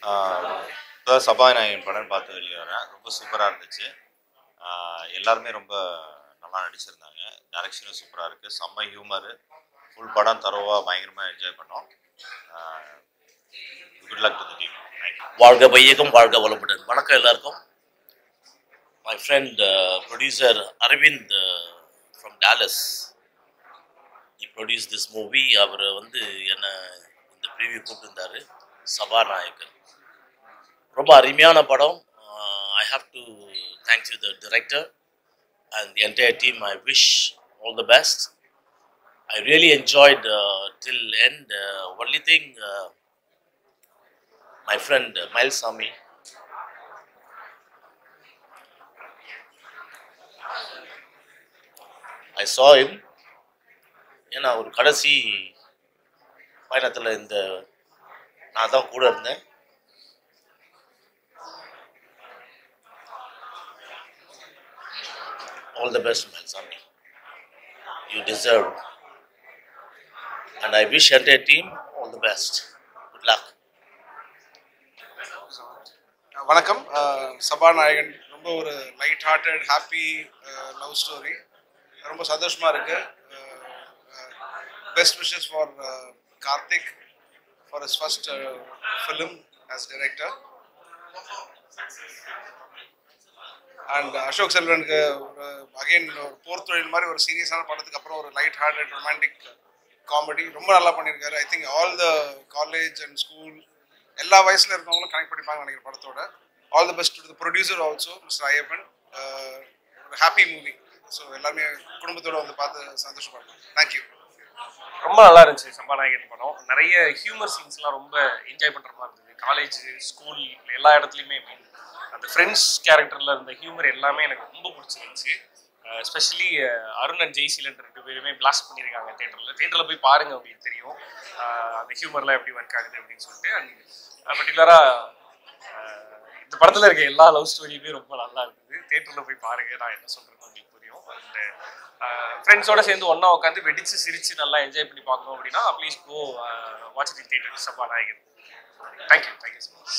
இப்போ சபாநாயகன் படம் பார்த்து வெளியே வரேன் ரொம்ப சூப்பராக இருந்துச்சு ஆஹ் எல்லாருமே ரொம்ப நல்லா நடிச்சிருந்தாங்க டைரக்ஷனும் சூப்பராக இருக்குது செம்ம ஹியூமரு ஃபுல் படம் தரோவாக பயங்கரமாக என்ஜாய் பண்ணோம் good luck to the team வாழ்க வையகம் வாழ்க வளமுடன் வணக்கம் எல்லாருக்கும் my friend producer Aravind from Dallas இ ப்ரொடியூஸ் திஸ் மூவி அவர் வந்து என்னை இந்த ப்ரீவியூ கூப்பிட்டுருந்தாரு சபாநாயகர் ரொம்ப அருமையான படம் I have to thanks you the director and the entire team I wish all the best I really enjoyed uh, till end. Uh, only thing, uh, my friend uh, Miles Sami. I saw him. ஏன்னா ஒரு கடைசி பயணத்தில் இந்த நான் தான் கூட இருந்தேன் all the best மைல் சாமி you deserve and I wish entire team all the best. Good luck. வணக்கம் அஹ், சபாநாயகன் ரொம்ப ஒரு light hearted happy love story ரொம்ப சந்தோஷமா இருக்கு best wishes for Karthik for his first film as director and Ashok செல்வனுக்கு ஒரு அகைன் ஒரு போர் தொழில் மாதிரி ஒரு சீரியஸான படத்துக்கு அப்புறம் ஒரு லைட் ஹார்ட்டட் ரொமான்டிக் காமெடி ரொம்ப நல்லா பண்ணியிருக்காரு I think all the college and school எல்லா வயசுல இருக்கவங்களும் கனெக்ட் பண்ணிப்பாங்க நினைக்கிற படத்தோட all the best to producer also mister Ayyappan அஹ், ஒரு ஹாப்பி மூவி ஸோ எல்லாருமே குடும்பத்தோட வந்து பார்த்து சந்தோஷப்படலாம் தேங்க்யூ ரொம்ப நல்லா இருந்துச்சு சபாநாயகன் படம் நிறைய ஹியூமர் சீன்ஸ்லாம் ரொம்ப என்ஜாய் பண்ற மாதிரி இருந்தது காலேஜ் ஸ்கூல் எல்லா இடத்துலையுமே mean, அந்த ஃப்ரெண்ட்ஸ் கேரக்டர்ல இருந்த ஹியூமர் எல்லாமே எனக்கு ரொம்ப பிடிச்சிருந்துச்சு எஸ்பெஷலி அருண் அண்ட் ஜெய்சீலன் ரெண்டு பேருமே பிளாஸ்ட் பண்ணியிருக்காங்க தேட்டரில் தேட்டரில் போய் பாருங்க உங்களுக்கு தெரியும் அஹ் அந்த ஹியூமர்லாம் எப்படி ஒர்க் ஆகுது அப்படின்னு சொல்லிட்டு அண்ட் பர்டிகுலராக இந்த படத்தில் இருக்க எல்லா லவ் ஸ்டோரியுமே ரொம்ப நல்லா இருந்தது தேட்டரில் போய் பாருங்க நான் என்ன சொல்கிறேன்னு உங்களுக்கு புரியும் அண்ட் ஃப்ரெண்ட்ஸோட சேர்ந்து ஒன்றா உட்காந்து வெடிச்சு சிரிச்சு நல்லா என்ஜாய் பண்ணி பார்க்கணும் அப்படின்னா please go watch the theatre Sabanayagan thank you thank you so much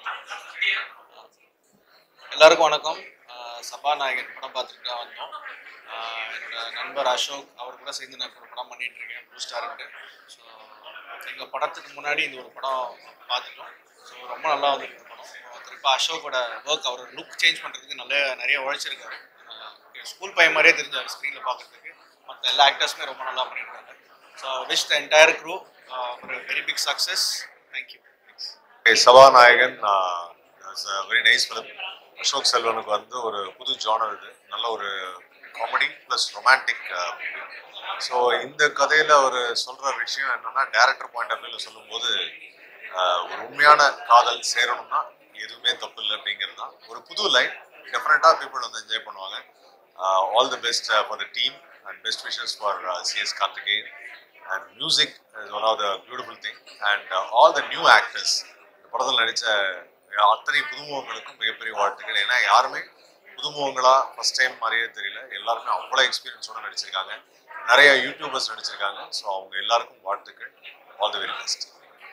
எல்லாருக்கும் வணக்கம் ஆஹ் சபாநாயகன் படம் பார்த்துட்டு தான் வந்தோம் ஆஹ் என்னோட நண்பர் அசோக் அவர் கூட சேர்ந்து நான் இப்போ ஒரு படம் பண்ணிட்டு இருக்கேன் ப்ளூ ஸ்டார்ன்ட்டு ஸோ எங்கள் படத்துக்கு முன்னாடி இந்த ஒரு படம் பார்த்துட்டோம் ஸோ ரொம்ப நல்லா வந்திருக்கு இந்த படம் திருப்ப அசோக்கோட ஒர்க் அவர் லுக் சேஞ்ச் பண்ணுறதுக்கு நல்ல நிறைய உழைச்சிருக்காரு ஸ்கூல் பையன் மாதிரியே தெரிஞ்சார் ஸ்க்ரீனில் பார்க்குறதுக்கு மற்ற எல்லா ஆக்டர்ஸுமே ரொம்ப நல்லா பண்ணியிருக்காங்க so wish the entire crew ஒரு very big success thank you Sabanayagan very nice film Ashok செல்வனுக்கு வந்து ஒரு புது ஜானர் இது நல்ல ஒரு comedy plus romantic movie so இந்த கதையில் அவர் சொல்கிற விஷயம் என்னன்னா டேரக்டர் பாயிண்ட் ஆஃப் வியூவில் சொல்லும்போது ஆஹ், ஒரு உண்மையான காதல் சேரணும்னா எதுவுமே தப்பு இல்லை அப்படிங்கிறது தான் ஒரு புது லைன் டெஃபினட்டாக பீப்புள் வந்து என்ஜாய் பண்ணுவாங்க all the best for the team and best wishes for CS Karthikeyan and music is one of the beautiful thing and all the new actors இந்த படத்தில் நடித்த அத்தனை புதுமுகங்களுக்கும் மிகப்பெரிய வாழ்த்துக்கள் ஏன்னா யாருமே புதுமுகங்களா ஃபர்ஸ்ட் டைம் மாதிரியே தெரியல எல்லாருமே அவ்வளோ எக்ஸ்பீரியன்ஸோட நடிச்சிருக்காங்க நிறைய யூடியூபர்ஸ் நடிச்சிருக்காங்க ஸோ அவங்க எல்லாருக்கும் வாழ்த்துக்கள் all the very best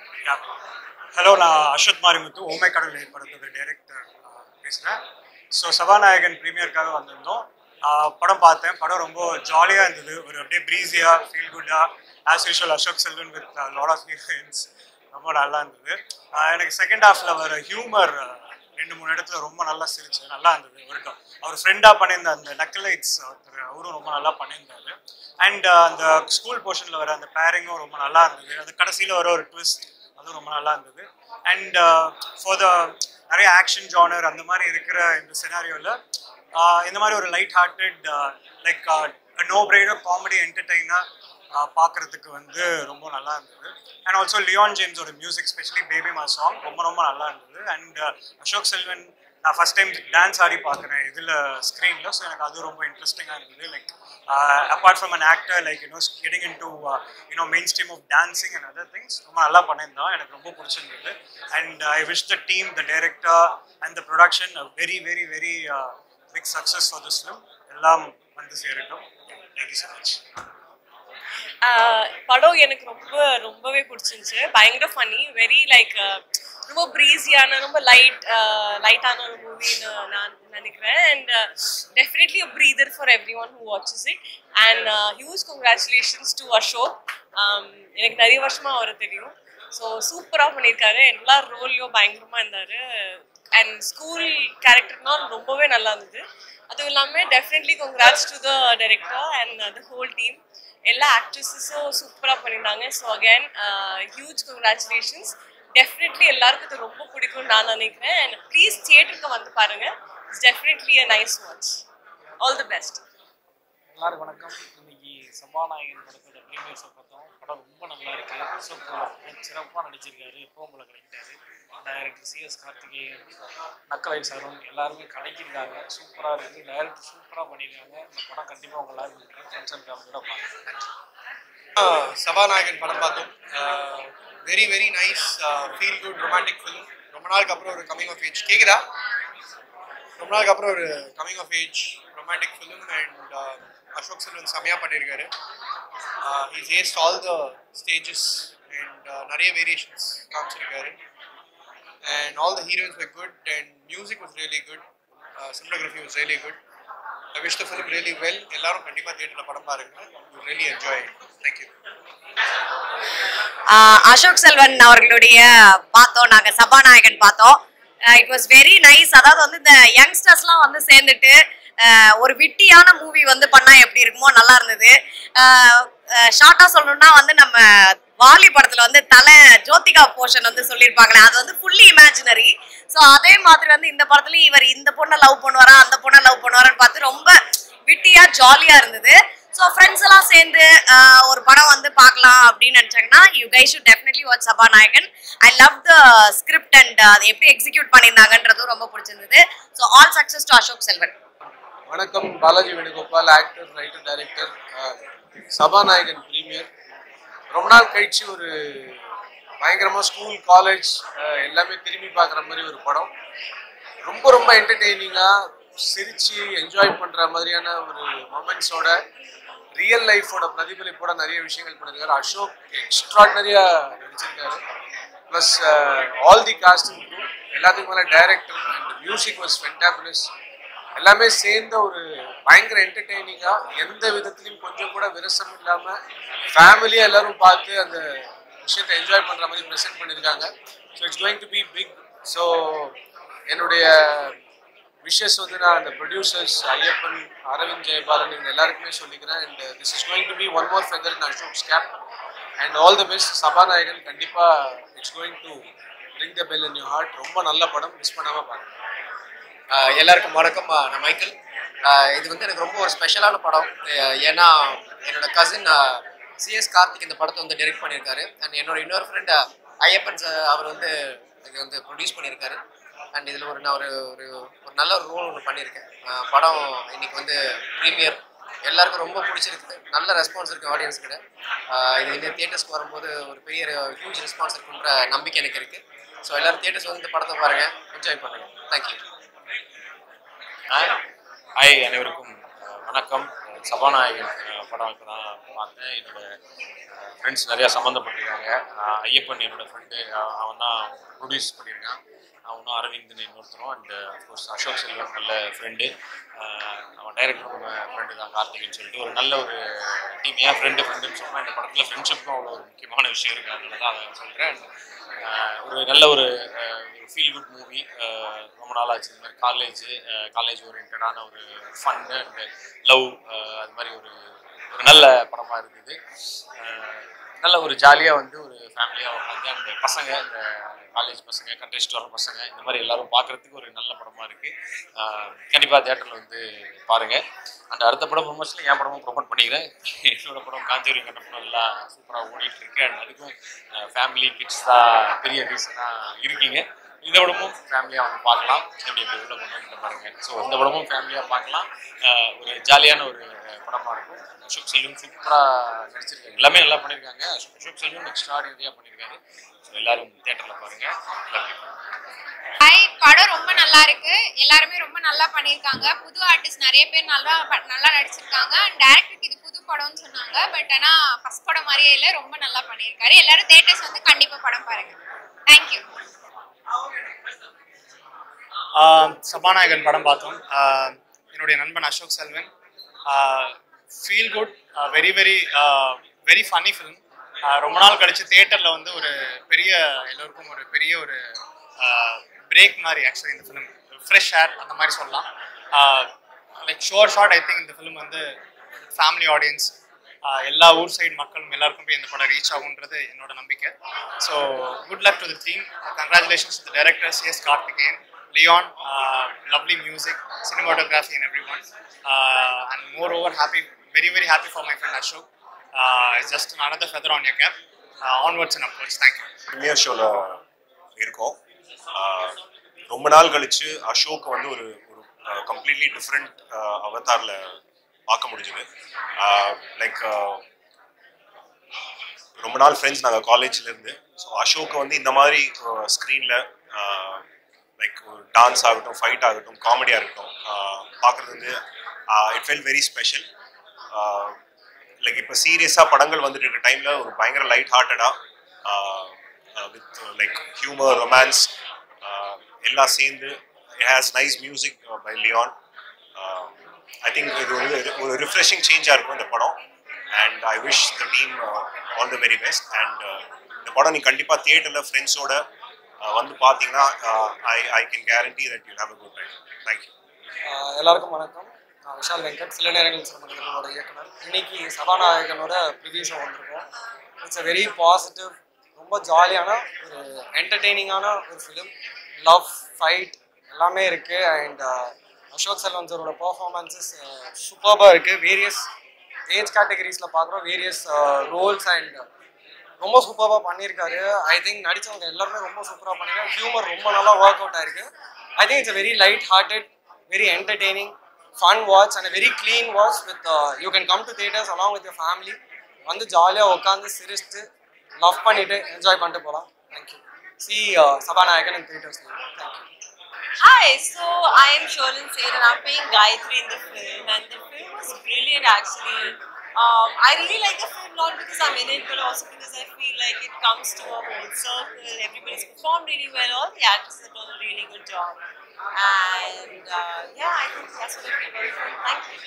hello நான் அஸ்வத் மாரிமுத்து ஓமை கடல் படத்தோட டைரக்டர் பேசுகிறேன் ஸோ சபாநாயகன் ப்ரீமியருக்காக வந்திருந்தோம் ஆஹ் படம் பார்த்தேன் படம் ரொம்ப ஜாலியாக இருந்தது ஒரு அப்படியே ப்ரீஸியாக ஃபீல் குட்டாக as usual Ashok Selvan with lot of heroines ரொம்ப நல்லா இருந்தது ஆஹ் எனக்கு செகண்ட் ஹாஃபில் வர ஹியூமர் ரெண்டு மூணு இடத்துல ரொம்ப நல்லா சிரிச்சு நல்லா இருந்தது ஒரு ட- அவர் ஃப்ரெண்டாக பண்ணியிருந்த அந்த நக்கலைட்ஸ் ஒருத்தர் அவரும் ரொம்ப நல்லா பண்ணியிருந்தாரு அண்ட் அந்த ஸ்கூல் போர்ஷனில் வர அந்த பேரிங்கும் ரொம்ப நல்லா இருந்தது அது கடைசியில் வர ஒரு ட்விஸ்ட் அதுவும் ரொம்ப நல்லா இருந்தது அண்ட் ஃபார் த நிறைய ஆக்ஷன் ஜானர் அந்த மாதிரி இருக்கிற இந்த சினாரியோவில் இந்த மாதிரி ஒரு light hearted like no brainer comedy என்டர்டெய்னாக பார்க்குறதுக்கு வந்து ரொம்ப நல்லா இருந்தது அண்ட் ஆல்சோ லியான் ஜேம்ஸோட music specially baby ma song ரொம்ப ரொம்ப நல்லா இருந்தது அண்ட் அசோக் செல்வன் நான் ஃபர்ஸ்ட் டைம் டான்ஸ் ஆடி பார்க்குறேன் இதில் ஸ்க்ரீனில் ஸோ எனக்கு அது ரொம்ப இன்ட்ரெஸ்டிங்காக இருந்தது like apart from an actor like you know getting into you know mainstream of dancing and other things ரொம்ப நல்லா பண்ணியிருந்தான் எனக்கு ரொம்ப பிடிச்சிருந்தது and I wish the team the director and the production very very very big success for this film எல்லாம் வந்து சேரட்டும் thank you so much படம் எனக்கு ரொம்ப ரொம்பவே பிடிச்சிருந்துச்சு பயங்கர ஃபன்னி வெரி லைக் ரொம்ப ப்ரீஸியான ரொம்ப லைட் லைட்டான ஒரு மூவின்னு நான் நினைக்கிறேன் and definitely a breather for everyone who watches it and huge congratulations to Ashok எனக்கு நிறைய வருஷமா அவரை தெரியும் ஸோ சூப்பராக பண்ணியிருக்காரு எல்லா ரோல்லையும் பயங்கரமாக இருந்தார் அண்ட் ஸ்கூல் கேரக்டர்னா ரொம்பவே நல்லா இருந்தது அதுவும் இல்லாமல் definitely congrats to the director and the whole team எல்லா ஆக்ட்ரஸஸும் சூப்பராக பண்ணியிருந்தாங்க so again huge congratulations definitely எல்லாருக்கும் இது ரொம்ப பிடிக்கும்னு நான் நினைக்கிறேன் அண்ட் ப்ளீஸ் தியேட்டருக்கு வந்து பாருங்க it's definitely a nice watch all the best எல்லாருக்கும் வணக்கம் இன்னைக்கு சபாநாயகன் படத்தோட ப்ரீமியர் ஷோ பார்த்தோம் படம் ரொம்ப நல்லா இருக்கு அசோக் குமார் சிறப்பாக நடிச்சிருக்காரு எப்பவும் போல கிடைக்கிட்டாரு டைரக்டர் சிஎஸ் கார்த்திகேயன் நக்கலை சாரும் எல்லாருமே கலக்கியிருக்காங்க சூப்பராக இருக்குது டைரக்டர் சூப்பராக பண்ணியிருக்காங்க இந்த படம் கண்டிப்பாக உங்க எல்லாருக்கும் ஃப்ரெண்ட்ஸ் அண்ட் ஃபேமிலியோட பாருங்க நன்றி சபாநாயகன் படம் பார்த்தோம் very very nice feel good romantic film ரொம்ப நாளுக்கு அப்புறம் ஒரு கமிங் ஆஃப் ஏஜ் கேக்குதா ரொம்ப நாளுக்கு அப்புறம் ஒரு coming of age romantic film and Ashok Selvan செமையாக பண்ணியிருக்காரு he's aced all the stages and நிறைய வேரியேஷன்ஸ் காமிச்சிருக்காரு and all the heroines were good and music was really good cinematography was really good I wish the film really well எல்லாரும் கண்டிப்பாக தியேட்டரில் படம் பாருங்க you really enjoy thank you ஆஹ் அசோக் செல்வன் அவர்களுடைய பார்த்தோம் நாங்க சபாநாயகன் பார்த்தோம் இட் வாஸ் வெரி நைஸ் அதாவது வந்து இந்த யங்ஸ்டர்ஸ்லாம் வந்து சேர்ந்துட்டு ஆஹ் ஒரு விட்டியான மூவி வந்து பண்ணா எப்படி இருக்குமோ நல்லா இருந்தது ஷார்ட்டா சொல்லணும்னா வந்து நம்ம வாலி படத்துல வந்து தலை ஜோதிகா போர்ஷன் வந்து சொல்லியிருப்பாங்களே அது வந்து ஃபுல்லி இமேஜினரி ஸோ அதே மாதிரி வந்து இந்த படத்துலயும் இவர் இந்த பொண்ணை லவ் பண்ணுவாரா அந்த பொண்ணை லவ் பண்ணுவாரான்னு பார்த்து ரொம்ப விட்டியா ஜாலியா இருந்தது ஸோ ஃப்ரெண்ட்ஸ் எல்லாம் சேர்ந்து ஆஹ், ஒரு படம் வந்து பார்க்கலாம் அப்படின்னு நினைச்சாங்கன்னா you guys should definitely watch Sabanayagan I love the script and அதை எப்படி எக்ஸிக்யூட் பண்ணியிருந்தாங்கன்றதும் ரொம்ப பிடிச்சிருந்தது so all success to Ashok Selvan வணக்கம் Balaji Venugopal actor writer director Sabanayagan premiere ரொம்ப நாள் கழிச்சு ஒரு பயங்கரமாக ஸ்கூல் காலேஜ் எல்லாமே திரும்பி பார்க்குற மாதிரி ஒரு படம் ரொம்ப ரொம்ப என்டர்டெய்னிங்காக சிரிச்சு என்ஜாய் பண்ணுற மாதிரியான ஒரு மொமெண்ட்ஸோட ரியல் லைஃபோட பிரதிபலிப்போட நிறைய விஷயங்கள் பண்ணியிருக்காரு அசோக் எக்ஸ்ட்ராடனரியாக நடிச்சிருக்காரு plus all the casting group எல்லாத்துக்கும் மேலே director and music was fabulous எல்லாமே சேர்ந்த ஒரு பயங்கர என்டர்டெய்னிங்காக எந்த விதத்துலையும் கொஞ்சம் கூட விரசம் இல்லாமல் ஃபேமிலியாக எல்லாரும் பார்த்து அந்த விஷயத்தை என்ஜாய் பண்ணுற மாதிரி ப்ரெசென்ட் பண்ணியிருக்காங்க so it's going to be big so என்னுடைய விஷஸ் வந்து நான் அந்த ப்ரொடியூசர்ஸ் ஐயப்பன் அரவிந்த் ஜெயபாலன் இவங்க எல்லாருக்குமே சொல்லிக்கிறேன் and this is going to be one more feather in Ashok's cap and all the best Sabanayagan கண்டிப்பாக it's going to ring the bell in you heart ரொம்ப நல்ல படம் மிஸ் பண்ணாமல் பாருங்க ஆஹ் எல்லாருக்கும் வணக்கம் ஆஹ் நான் மைக்கேல் ஆஹ் இது வந்து எனக்கு ரொம்ப ஒரு ஸ்பெஷலான படம் ஆஹ் ஏன்னா என்னோட கசின் சிஎஸ் கார்த்திக் இந்த படத்தை வந்து டைரக்ட் பண்ணியிருக்காரு அண்ட் என்னோட இன்னொரு ஃப்ரெண்ட் ஐயப்பன் sir அவர் வந்து இது வந்து ப்ரொடியூஸ் பண்ணியிருக்காரு அண்ட் இதில் ஒரு நான் ஒரு ஒரு ஒரு நல்ல ஒரு ரோல் ஒன்று பண்ணியிருக்கேன் ஆஹ் படம் இன்னைக்கு வந்து ப்ரீமியர் எல்லாருக்கும் ரொம்ப பிடிச்சிருக்கு நல்ல ரெஸ்பான்ஸ் இருக்கு ஆடியன்ஸ் கிட்ட ஆஹ் இது இந்த தியேட்டர்ஸ்க்கு வரும்போது ஒரு பெரிய ஹியூஜ் ரெஸ்பான்ஸ் இருக்குன்ற நம்பிக்கை எனக்கு இருக்கு ஸோ எல்லாரும் தியேட்டர்ஸ் வந்து இந்த படத்தை பாருங்க என்ஜாய் பண்ணுங்க தேங்க்யூ ஹாய் அனைவருக்கும் அஹ், வணக்கம் அஹ், சபாநாயகன் அஹ், படம் இப்போ தான் பார்த்தேன் என்னோட ஃப்ரெண்ட்ஸ் நிறையா சம்மந்தப்பட்டிருக்காங்க அஹ், ஐயப்பன் என்னோட ஃப்ரெண்டு அவன் தான் ப்ரொடியூஸ் பண்ணியிருக்கான் அவனும் அரவிந்த்னு இன்னொருத்தரும் அண்ட் அஃப்கோர்ஸ் அசோக் செல்வன் நல்ல ஃப்ரெண்டு அவன் டைரக்டர் நம்ம ஃப்ரெண்டு தான் கார்த்திக்னு சொல்லிட்டு ஒரு நல்ல ஒரு டீம் ஏன் ஃப்ரெண்டு ஃப்ரெண்டுன்னு சொன்னால் இந்த படத்தில் ஃப்ரெண்ட்ஷிப்பும் அவ்வளோ ஒரு முக்கியமான விஷயம் இருக்குது அதனால தான் அதை சொல்கிறேன் ஒரு நல்ல ஒரு ஃபீல் குட் மூவி ரொம்ப நாள் ஆச்சு இந்த மாதிரி காலேஜ் காலேஜ் ஓரியன்டான ஒரு ஃபன் அண்ட் லவ் அது மாதிரி ஒரு ஒரு நல்ல படமாக இருந்தது அஹ், நல்ல ஒரு ஜாலியாக வந்து ஒரு ஃபேமிலியாக உட்காந்து அந்த பசங்க இந்த காலேஜ் பசங்க கண்டெஸ்ட் வர பசங்க இந்த மாதிரி எல்லாரும் பார்க்குறதுக்கு ஒரு நல்ல படமாக இருக்குது கண்டிப்பாக தேட்டரில் வந்து பாருங்கள் அந்த அடுத்த படம் ப்ரொமோஷனில் என் படமும் ப்ரொமோட் பண்ணிக்கிறேன் என்னோட படம் காஞ்சூரி கண்ட படம் எல்லாம் சூப்பராக ஓடிட்டு இருக்கு அண்ட் அதுக்கும் ஃபேமிலி கிட்ஸ் தான் பெரிய ரீசனாக இருக்கீங்க இந்த படமும் ஃபேமிலியாக வந்து பார்க்கலாம் எப்படி எப்படி உள்ள கொண்டு வந்து பாருங்க ஸோ இந்த படமும் ஃபேமிலியாக பார்க்கலாம் அஹ் ஒரு ஜாலியான ஒரு படமாக இருக்கும் அசோக் செல்வம் சூப்பராக நடிச்சிருக்காங்க எல்லாமே நல்லா பண்ணியிருக்காங்க அசோக் அசோக் செல்வம் எக்ஸ்ட்ராடினரியாக பண்ணியிருக்காரு ஸோ எல்லாரும் தேட்டரில் பாருங்கள் எல்லாத்தையும் ஹாய் படம் ரொம்ப நல்லா இருக்கு எல்லாருமே ரொம்ப நல்லா பண்ணியிருக்காங்க புது ஆர்டிஸ்ட் நிறைய பேர் நல்லா ப- நல்லா நடிச்சிருக்காங்க அண்ட் டேரக்டருக்கு இது புது படம்னு சொன்னாங்க பட் ஆனா ஃபர்ஸ்ட் படம் மாதிரியே இல்லை ரொம்ப நல்லா பண்ணியிருக்காரு எல்லாரும் தேட்டர்ஸ் வந்து கண்டிப்பா படம் பாருங்க தேங்க்யூ ஆஹ் சபாநாயகன் படம் பார்த்தோம் ஆஹ் என்னுடைய நண்பன் Ashok Selvan feel good very very very funny film ரொம்ப நாள் கழிச்சு தியேட்டரில் வந்து ஒரு பெரிய எல்லோருக்கும் ஒரு பெரிய ஒரு பிரேக் மாதிரி ஆக்சுவலி இந்த ஃபிலிம் ஃப்ரெஷ் ஏர் அந்த மாதிரி சொல்லலாம் like sure shot I think இந்த ஃபிலிம் வந்து ஃபேமிலி ஆடியன்ஸ் எல்லா ஊர் சைடு மக்களும் எல்லாருக்கும் போய் இந்த படம் ரீச் ஆகுன்றது என்னோட நம்பிக்கை so good luck to the team congratulations to director C S Karthikeyan Leon, uh, lovely music, cinematography, and everyone. Uh, and moreover, happy, very, very happy for my friend Ashok. Uh, it's just another feather on your cap. Uh, onwards and upwards. Thank you. Premiere ஷோவில் இருக்கோம் ஆஹ் ரொம்ப நாள் கழிச்சு அசோக் வந்து ஒரு ஒரு completely different அவதாரில் பார்க்க முடிஞ்சுது லைக் ரொம்ப நாள் ஃப்ரெண்ட்ஸ் நாங்கள் காலேஜ்லேருந்து ஸோ அசோக்கை வந்து இந்த மாதிரி ஸ்க்ரீனில் லைக் டான்ஸ் ஆகட்டும் ஃபைட் ஆகட்டும் காமெடியாக இருக்கட்டும் பார்க்குறது வந்து it felt very special like இப்போ சீரியஸாக படங்கள் வந்துட்டு இருக்க டைமில் ஒரு பயங்கர லைட் ஹார்ட்டடாக வித் லைக் ஹியூமர் ரொமான்ஸ் எல்லாம் சேர்ந்து it has nice music by Leon I think இது வந்து ஒரு ரிஃப்ரெஷிங் சேஞ்சாக இருக்கும் இந்த படம் and I wish the team all the very best and இந்த படம் நீ கண்டிப்பாக தியேட்டரில் ஃப்ரெண்ட்ஸோட வந்து பார்த்தீங்கன்னா I I can guarantee that you have a good time thank you ஆஹ் எல்லாருக்கும் வணக்கம் நான் விஷால் வெங்கட் சில நேரங்கள் சில மனிதர்களோட இயக்குனர் இன்னைக்கு சபாநாயகனோட ப்ரிவியூ ஷோ வந்திருக்கோம் இட்ஸ் அ வெரி பாசிட்டிவ் ரொம்ப ஜாலியான ஒரு என்டர்டெய்னிங்கான ஒரு ஃபிலிம் லவ் ஃபைட் எல்லாமே இருக்குது அண்ட் அசோக் செல்வன் சாரோட பர்ஃபார்மன்ஸஸ் சூப்பராக இருக்குது வேரியஸ் ஏஜ் கேட்டகரிஸில் பார்க்குறோம் வேரியஸ் ரோல்ஸ் அண்ட் ரொம்ப சூப்பராக பண்ணியிருக்காரு ஐ திங்க் நடித்தவங்க எல்லாருமே ரொம்ப சூப்பராக பண்ணியிருக்காங்க ஹியூமர் ரொம்ப நல்லா ஒர்க் அவுட் ஆயிருக்கு I think it's very light hearted very entertaining fun watch and very clean watch with you can come to theatres along with your family வந்து ஜாலியாக உட்காந்து சிரிச்சுட்டு லவ் பண்ணிட்டு என்ஜாய் பண்ணிட்டு போகலாம் thank you see Sabanayagan and theatres thank you Hi, so I am Sholin Seth and I'm playing Gayatri in the film and the film was brilliant actually. Um, I really like the film not because I'm in it but also because I feel like it comes to a whole circle. Everybody's performed really well. All the actors have done a really good job. And uh, yeah, I think that's what I feel about the film. Thank you.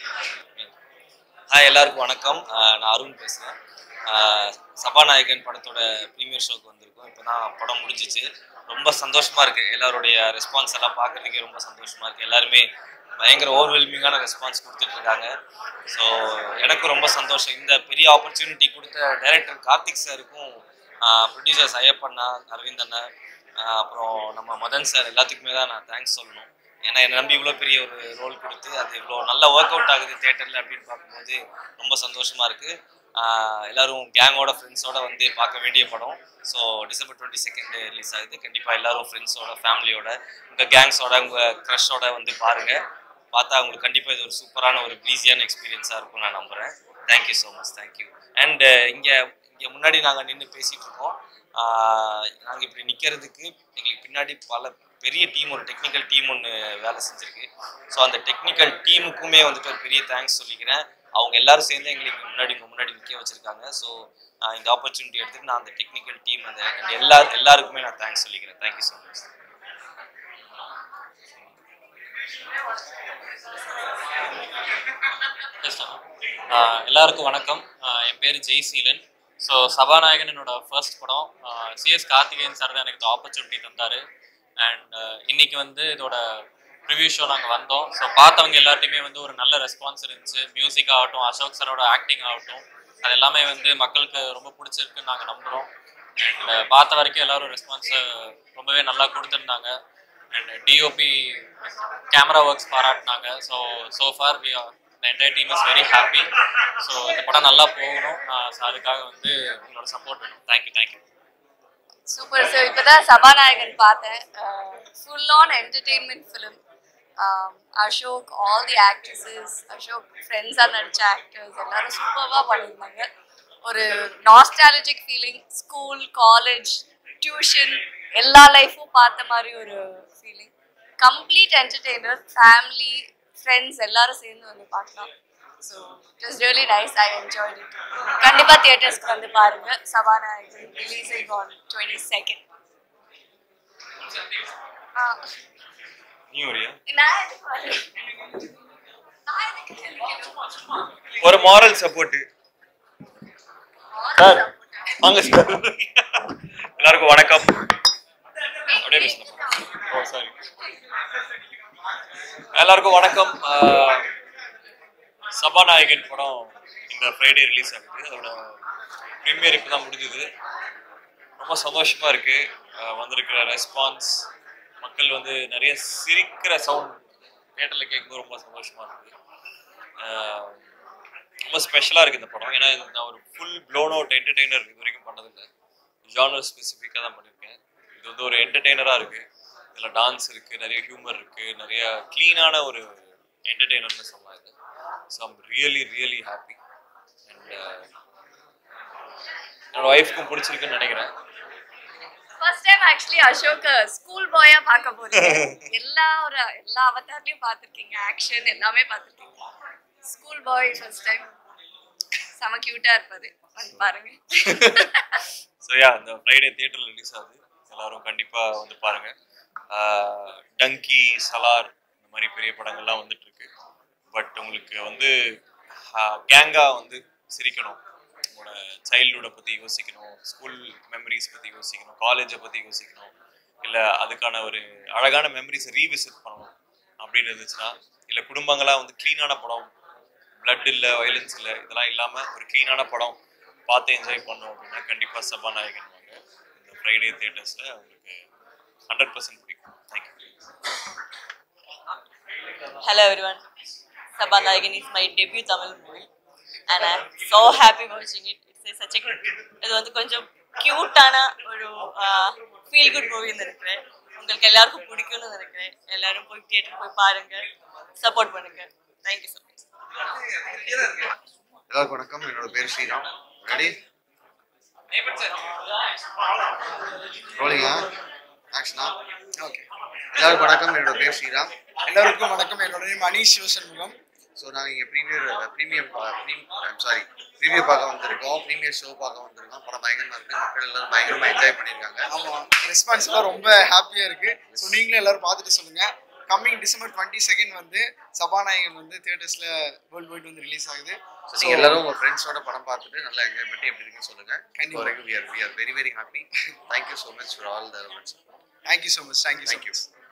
Hi எல்லாருக்கும் வணக்கம் ஆஹ் நான் அருண் பேசுகிறேன் சபாநாயகன் படத்தோட premier ஷோக்கு வந்திருக்கோம் இப்போ தான் படம் முடிஞ்சிச்சு ரொம்ப சந்தோஷமாக இருக்குது எல்லாருடைய ரெஸ்பான்ஸ் எல்லாம் பார்க்குறதுக்கே ரொம்ப சந்தோஷமாக இருக்குது எல்லாருமே பயங்கர ஓவர்வெல்மிங்கான ரெஸ்பான்ஸ் கொடுத்துட்டு இருக்காங்க ஸோ எனக்கும் ரொம்ப சந்தோஷம் இந்த பெரிய ஆப்பர்ச்சுனிட்டி கொடுத்த டைரக்டர் கார்த்திக் சாருக்கும் ப்ரொடியூசர்ஸ் ஐயப்பண்ணா அரவிந்த் அண்ணா ஆஹ் அப்புறம் நம்ம மதன் சார் எல்லாத்துக்குமே தான் நான் தேங்க்ஸ் சொல்லணும் ஏன்னா என்னை நம்பி இவ்வளோ பெரிய ஒரு ரோல் கொடுத்து அது இவ்வளோ நல்லா ஒர்க் அவுட் ஆகுது தேட்டரில் அப்படின்னு பார்க்கும்போது ரொம்ப சந்தோஷமாக இருக்குது எல்லாரும் கேங்கோட ஃப்ரெண்ட்ஸோட வந்து பார்க்க வேண்டிய படம் so December twenty second release ஆகுது கண்டிப்பாக எல்லாரும் ஃப்ரெண்ட்ஸோட ஃபேமிலியோட உங்கள் கேங்ஸோட உங்கள் க்ரஷோட வந்து பாருங்கள் பார்த்தா உங்களுக்கு கண்டிப்பாக இது ஒரு சூப்பரான ஒரு ப்ளீஸியான எக்ஸ்பீரியன்ஸாக இருக்கும் நான் நம்புகிறேன் தேங்க்யூ ஸோ மச் தேங்க்யூ அண்ட் இங்கே இங்கே முன்னாடி நாங்கள் நின்று பேசிகிட்டு இருக்கோம் நாங்கள் இப்படி நிற்கிறதுக்கு எங்களுக்கு பின்னாடி பல பெரிய டீம் ஒரு டெக்னிக்கல் டீம் ஒன்று வேலை செஞ்சுருக்கு ஸோ அந்த டெக்னிக்கல் டீமுக்குமே வந்துட்டு ஒரு பெரிய தேங்க்ஸ் சொல்லிக்கிறேன் அவங்க எல்லாரும் சேர்ந்து எங்களுக்கு முன்னாடி உங்க முன்னாடி நிற்க வச்சிருக்காங்க ஸோ இந்த ஆப்பர்ச்சுனிட்டி எடுத்துட்டு நான் அந்த டெக்னிக்கல் டீம் அந்த and எல்லா எல்லாருக்குமே நான் தேங்க்ஸ் சொல்லிக்கிறேன் தேங்க்யூ ஸோ மச் ஆஹ் எல்லாருக்கும் வணக்கம் ஆஹ் என் பேர் ஜெய்சீலன் ஸோ சபாநாயகன் என்னோட ஃபர்ஸ்ட் படம் சிஎஸ் கார்த்திகேயன் சார் தான் எனக்கு இந்த ஆப்பர்ச்சுனிட்டி தந்தார் அண்ட் இன்னைக்கு வந்து இதோட ரிவ்யூ ஷோ நாங்கள் வந்தோம் ஸோ பார்த்தவங்க எல்லார்ட்டையுமே வந்து ஒரு நல்ல ரெஸ்பான்ஸ் இருந்துச்சு மியூசிக் ஆகட்டும் அசோக் சாரோட ஆக்டிங் ஆகட்டும் அது எல்லாமே வந்து மக்களுக்கு ரொம்ப பிடிச்சிருக்குன்னு நாங்கள் நம்புகிறோம் அண்ட் பார்த்த வரைக்கும் எல்லாரும் ரெஸ்பான்ஸை ரொம்பவே நல்லா கொடுத்துருந்தாங்க அண்ட் டிஓபி கேமரா ஒர்க்ஸ் பாராட்டினாங்க so so far we the entire team is very happy so இந்த படம் நல்லா போகணும் நான் so அதுக்காக வந்து உங்களோட சப்போர்ட் வேணும் தேங்க்யூ தேங்க்யூ சூப்பர் சார் இப்போதான் சபாநாயகன் பார்த்தேன் full on entertainment film Ashok all the actresses Ashok ஃப்ரெண்ட்ஸாக நடித்த ஆக்டர்ஸ் எல்லாரும் சூப்பராக பண்ணியிருந்தாங்க ஒரு nostalgic feeling school college tuition எல்லா லைஃப்பும் பார்த்த மாதிரி ஒரு feeling complete entertainer family friends எல்லாரும் சேர்ந்து வந்து பார்க்கலாம் so it was really nice I enjoyed it கண்டிப்பாக தியேட்டர்ஸ்க்கு வந்து பாருங்க Sabanayagan releasing on twenty second நீ வரியா நான் எதுக்கு வரேன்? நான் எதுக்கு கேள்வி ஒரு மாரல் சப்போர்ட் சார் வாங்க சார் எல்லாருக்கும் வணக்கம் அப்படியே பேசணும் ஓ சாரி எல்லாருக்கும் வணக்கம் ஆஹ், சபாநாயகன் படம் இந்த ஃப்ரைடே ரிலீஸ் ஆகுது அதோட ப்ரீமியர் இப்போ தான் முடிஞ்சுது ரொம்ப சந்தோஷமா இருக்கு ஆஹ், வந்திருக்கிற ரெஸ்பான்ஸ் மக்கள் வந்து நிறைய சிரிக்கிற சவுண்ட் தேட்டரில் கேட்கும்போது ரொம்ப சந்தோஷமா இருக்கு ஆஹ், ரொம்ப ஸ்பெஷலாக இருக்குது இந்த படம் ஏன்னா இது நான் ஒரு ஃபுல் ப்ளோன் அவுட் என்டர்டெய்னர் இது வரைக்கும் பண்ணதில்லை ஜானர் ஸ்பெசிஃபிக்காக தான் பண்ணியிருக்கேன் இது வந்து ஒரு என்டர்டெய்னராக இருக்குது இதில் டான்ஸ் இருக்குது நிறைய ஹியூமர் இருக்குது நிறைய க்ளீனான ஒரு என்டர்டெய்னர்னு சொல்லலாம் இது so I'm really really happy and என்னோட ஒய்ஃப்க்கும் பிடிச்சிருக்குன்னு நினைக்கிறேன் first time actually Ashok school பாயா பார்க்க போறீங்க எல்லா ஒரு எல்லா அவதாரத்தையும் பார்த்துருக்கீங்க ஆக்ஷன் எல்லாமே பார்த்துருக்கீங்க ஸ்கூல் பாய் ஃபர்ஸ்ட் டைம் செம கியூட்டா இருப்பாரு வந்து பாருங்க ஸோ யா இந்த ஃப்ரைடே தியேட்டரில் ரிலீஸ் ஆகுது எல்லாரும் கண்டிப்பாக வந்து பாருங்க ஆஹ் டங்கி சலார் இந்த மாதிரி பெரிய படங்கள்லாம் வந்துட்டு இருக்கு பட் உங்களுக்கு வந்து கேங்காக வந்து சிரிக்கணும் உங்களோட சைல்டுஹுட்டை பற்றி யோசிக்கணும் ஸ்கூல் மெமரிஸ் பற்றி யோசிக்கணும் காலேஜை பற்றி யோசிக்கணும் இல்லை அதுக்கான ஒரு அழகான மெமரிஸை ரீவிசிட் பண்ணணும் அப்படின்னு இருந்துச்சுன்னா இல்லை குடும்பங்களாக வந்து க்ளீனான படம் பிளட் இல்லை வயலன்ஸ் இல்லை இதெல்லாம் இல்லாமல் ஒரு க்ளீனான படம் பார்த்து என்ஜாய் பண்ணோம் அப்படின்னா கண்டிப்பாக சபாநாயகன் வாங்க இந்த ஃப்ரைடே தேட்டர்ஸில் உங்களுக்கு ஹண்ட்ரட் பர்சன்ட் பிடிக்கும் thank you Hello everyone. Sabanayagan is my debut Tamil movie and I'm so happy watching it. It's a- such a இது வந்து கொஞ்சம் க்யூட்டான ஒரு ஃபீல் குட் மூவின்னு நினைக்கிறேன் உங்களுக்கு எல்லாருக்கும் பிடிக்கும்னு நினைக்கிறேன் எல்லாரும் போய் தியேட்டர் போய் பாருங்க சப்போர்ட் பண்ணுங்க தேங்க்யூ ஸோ மச் எல்லாருக்கும் வணக்கம் என்னோட பேர் ஸ்ரீராம் ரெடி ரோலிங்கா ஆக்ஷனா ஓகே எல்லாருக்கும் வணக்கம் என்னோட பேர் ஸ்ரீராம் எல்லாருக்கும் வணக்கம் என்னோட நேம் அனீஷ் சிவசண்முகம் ஸோ நாங்கள் இங்கே ப்ரீமியர் ப்ரீமியம் சாரி ப்ரீமியர் பார்க்க வந்திருக்கோம் ப்ரீமியர் ஷோ பார்க்க வந்திருக்கோம் படம் பயங்கரமாக இருக்குது மக்கள் எல்லாரும் பயங்கரமாக என்ஜாய் பண்ணியிருக்காங்க ஆமாம் ரெஸ்பான்ஸ் எல்லாம் ரொம்ப ஹாப்பியாக இருக்கு ஸோ நீங்களும் எல்லாரும் பார்த்துட்டு சொல்லுங்க கம்மிங் டிசம்பர் டுவெண்ட்டி செகண்ட் வந்து சபாநாயகன் வந்து தியேட்டர்ஸில் வேர்ல்டு வைட் வந்து ரிலீஸ் ஆகுது ஸோ நீங்கள் எல்லாரும் உங்கள் ஃப்ரெண்ட்ஸோட படம் பார்த்துட்டு நல்லா என்ஜாய் பண்ணி எப்படி இருக்குன்னு சொல்லுங்கள் கண்டிப்பா. வரைக்கும் we are we are very very happy thank you so much for all the thank you so much thank you thank you